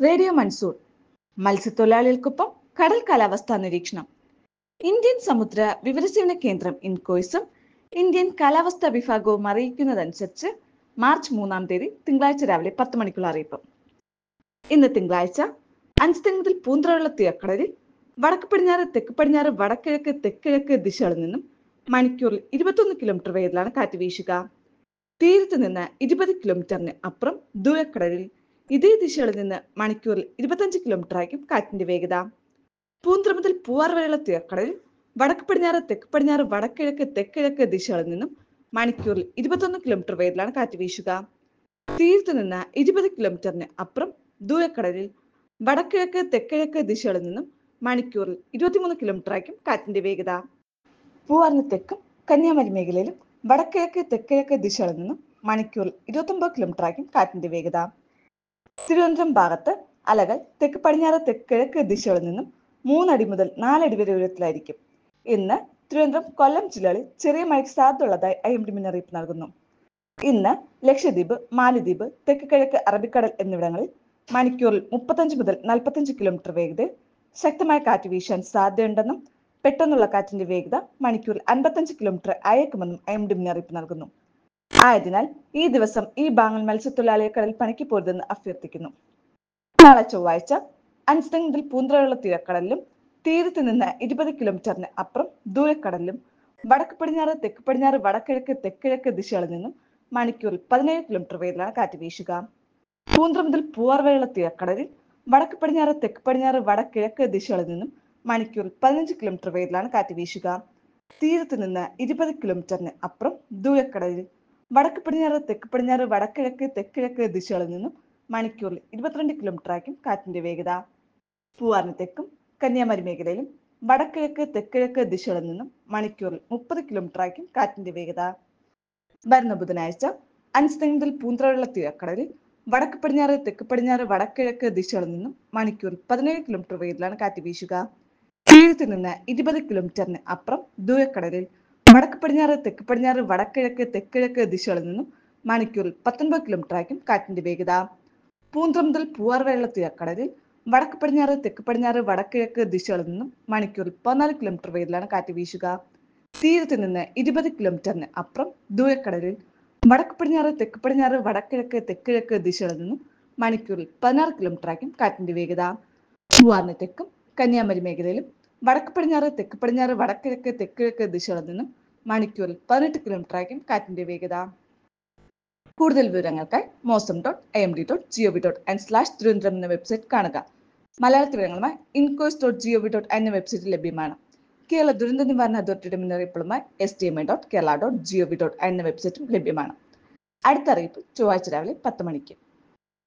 radio monsoon മത്സ്യത്തൊഴിലാളികൾക്കൊപ്പം കടൽ കാലാവസ്ഥാ നിരീക്ഷണം ഇന്ത്യൻ സമുദ്ര വിവരസേവന കേന്ദ്രം ഇൻകോയ്സും ഇന്ത്യൻ കാലാവസ്ഥാ വിഭാഗവും അറിയിക്കുന്നതനുസരിച്ച് മാർച്ച് മൂന്നാം തീയതി തിങ്കളാഴ്ച രാവിലെ പത്ത് മണിക്കുള്ള അറിയിപ്പ് ഇന്ന് തിങ്കളാഴ്ച അഞ്ച് മുതൽ പൂന്തറയുള്ള തീരക്കടലിൽ വടക്ക് പടിഞ്ഞാറ് തെക്ക് പടിഞ്ഞാറ് വടക്കിഴക്ക് തെക്കിഴക്ക് ദിശകളിൽ നിന്നും മണിക്കൂറിൽ ഇരുപത്തൊന്ന് കിലോമീറ്റർ വേഗത്തിലാണ് കാറ്റ് വീശുക തീരത്ത് നിന്ന് ഇരുപത് കിലോമീറ്ററിന് അപ്പുറം ദൂരക്കടലിൽ ഇതേ ദിശകളിൽ നിന്ന് മണിക്കൂറിൽ ഇരുപത്തഞ്ച് കിലോമീറ്റർ ആയിരിക്കും കാറ്റിന്റെ വേഗത പൂന്തറ മുതൽ പൂവാർ വരെയുള്ള തീരക്കടലിൽ വടക്ക് പടിഞ്ഞാറ് തെക്ക് പടിഞ്ഞാറ് വടക്കിഴക്ക് തെക്കിഴക്ക് ദിശകളിൽ നിന്നും മണിക്കൂറിൽ ഇരുപത്തൊന്ന് കിലോമീറ്റർ വേഗത്തിലാണ് കാറ്റ് വീശുക തീരത്ത് നിന്ന് ഇരുപത് കിലോമീറ്ററിന് അപ്പുറം ദൂരക്കടലിൽ വടക്കിഴക്ക് തെക്കിഴക്ക് ദിശകളിൽ നിന്നും മണിക്കൂറിൽ ഇരുപത്തിമൂന്ന് കിലോമീറ്റർ ആയിരിക്കും കാറ്റിന്റെ വേഗത പൂവാറിന് തെക്കും കന്യാകുമാരി മേഖലയിലും വടക്കിഴക്ക് തെക്കിഴക്ക് ദിശകളിൽ നിന്നും മണിക്കൂറിൽ ഇരുപത്തൊമ്പത് കിലോമീറ്റർ ആയിരിക്കും കാറ്റിന്റെ വേഗത തിരുവനന്തപുരം ഭാഗത്ത് അലകൾ തെക്ക് പടിഞ്ഞാറ് തെക്കിഴക്ക് ദിശകളിൽ നിന്നും മൂന്നടി മുതൽ നാലടി വരെ ഉയരത്തിലായിരിക്കും ഇന്ന് തിരുവനന്തപുരം കൊല്ലം ജില്ലകളിൽ ചെറിയ മഴയ്ക്ക് സാധ്യതയുള്ളതായി ഐ എം ഡി മുന്നറിയിപ്പ് നൽകുന്നു ഇന്ന് ലക്ഷദ്വീപ് മാലിദ്വീപ് തെക്ക് കിഴക്ക് അറബിക്കടൽ എന്നിവിടങ്ങളിൽ മണിക്കൂറിൽ മുപ്പത്തഞ്ച് മുതൽ നാൽപ്പത്തഞ്ച് കിലോമീറ്റർ വേഗതയിൽ ശക്തമായ കാറ്റ് വീശാൻ സാധ്യതയുണ്ടെന്നും പെട്ടെന്നുള്ള കാറ്റിന്റെ വേഗത മണിക്കൂറിൽ അൻപത്തഞ്ച് കിലോമീറ്റർ അയക്കുമെന്നും ഐ എം ഡി മുന്നറിയിപ്പ് നൽകുന്നു ആയതിനാൽ ഈ ദിവസം ഈ ഭാഗങ്ങൾ മത്സ്യത്തൊഴിലാളിയെ കടൽ പണിക്ക് പോരുതെന്ന് അഭ്യർത്ഥിക്കുന്നു നാളെ ചൊവ്വാഴ്ച അഞ്ച് മുതൽ പൂന്തറയുള്ള തീരക്കടലിലും തീരത്ത് നിന്ന് ഇരുപത് കിലോമീറ്ററിന് അപ്പുറം ദൂരക്കടലിലും വടക്ക് പടിഞ്ഞാറ് തെക്ക് പടിഞ്ഞാറ് വടക്കിഴക്ക് തെക്കിഴക്ക് ദിശകളിൽ നിന്നും മണിക്കൂറിൽ പതിനേഴ് കിലോമീറ്റർ വേഗത്തിലാണ് കാറ്റ് വീശുക പൂന്തറ മുതൽ പൂവാർ വരെയുള്ള തീരക്കടലിൽ വടക്ക് പടിഞ്ഞാറ് തെക്ക് പടിഞ്ഞാറ് വടക്കിഴക്ക് ദിശകളിൽ നിന്നും മണിക്കൂറിൽ പതിനഞ്ച് കിലോമീറ്റർ വേഗത്തിലാണ് കാറ്റ് വീശുക തീരത്ത് നിന്ന് ഇരുപത് കിലോമീറ്ററിന് അപ്പുറം ദൂരക്കടലിൽ വടക്ക് പടിഞ്ഞാറ് തെക്ക് പടിഞ്ഞാറ് വടക്കിഴക്ക് തെക്കിഴക്ക് ദിശകളിൽ നിന്നും മണിക്കൂറിൽ ഇരുപത്തിരണ്ട് കിലോമീറ്റർ ആയിരിക്കും കാറ്റിന്റെ വേഗത പൂവാറിന് തെക്കും കന്യാകുമാരി മേഖലയിലും വടക്കിഴക്ക് തെക്കിഴക്ക് ദിശകളിൽ നിന്നും മണിക്കൂറിൽ മുപ്പത് കിലോമീറ്റർ ആയിരിക്കും കാറ്റിന്റെ വേഗത വരുന്ന ബുധനാഴ്ച അഞ്ച് മുതൽ പൂന്തറയുള്ള തീരക്കടലിൽ വടക്ക് പടിഞ്ഞാറ് തെക്ക് പടിഞ്ഞാറ് വടക്കിഴക്ക് ദിശകളിൽ നിന്നും മണിക്കൂറിൽ പതിനേഴ് കിലോമീറ്റർ വേഗത്തിലാണ് കാറ്റ് വീശുക തീരത്ത് നിന്ന് ഇരുപത് കിലോമീറ്ററിന് അപ്പുറം ദൂരക്കടലിൽ വടക്ക് പടിഞ്ഞാറ് തെക്ക് പടിഞ്ഞാറ് വടക്കിഴക്ക് തെക്കിഴക്ക് ദിശകളിൽ നിന്നും മണിക്കൂറിൽ പത്തൊൻപത് കിലോമീറ്റർ ആയിരിക്കും കാറ്റിന്റെ വേഗത പൂന്തറ മുതൽ പൂവാർ വരെയുള്ള തീരക്കടലിൽ വടക്ക് പടിഞ്ഞാറ് തെക്ക് പടിഞ്ഞാറ് വടക്കിഴക്ക് ദിശകളിൽ നിന്നും മണിക്കൂറിൽ പതിനാല് കിലോമീറ്റർ വേഗത്തിലാണ് കാറ്റ് വീശുക തീരത്ത് നിന്ന് ഇരുപത് കിലോമീറ്ററിന് അപ്പുറം ദൂരക്കടലിൽ വടക്ക് പടിഞ്ഞാറ് തെക്ക് പടിഞ്ഞാറ് വടക്കിഴക്ക് തെക്കിഴക്ക് ദിശകളിൽ നിന്നും മണിക്കൂറിൽ പതിനാറ് കിലോമീറ്റർ ആയിരിക്കും കാറ്റിന്റെ വേഗത പൂവാറിന് തെക്കും കന്യാകുമാരി മേഖലയിലും വടക്ക് പടിഞ്ഞാറ് തെക്ക് പടിഞ്ഞാറ് വടക്കിഴക്ക് തെക്കിഴക്ക് ദിശകളിൽ നിന്നും മണിക്കൂറിൽ പതിനെട്ട് കിലോമീറ്റർ ആയിരിക്കും കാറ്റിന്റെ വേഗത കൂടുതൽ വിവരങ്ങൾക്കായി Mausam dot I M D dot G O V dot in slash Thiruvananthapuram എന്ന വെബ്സൈറ്റ് കാണുക മലയാളത്തിൽ വിവരങ്ങളുമായി ഇൻകോയ്സ് ഡോട്ട് ജിഒവി ഡോട്ട് എന്ന വെബ്സൈറ്റിൽ ലഭ്യമാണ് കേരള ദുരന്ത നിവാരണ അതോറിറ്റിയുടെ മുന്നറിയിപ്പുകളുമായി S T M I dot Kerala dot G O V dot എന്ന വെബ്സൈറ്റും ലഭ്യമാണ് അടുത്ത അറിയിപ്പ് ചൊവ്വാഴ്ച രാവിലെ പത്ത് മണിക്ക്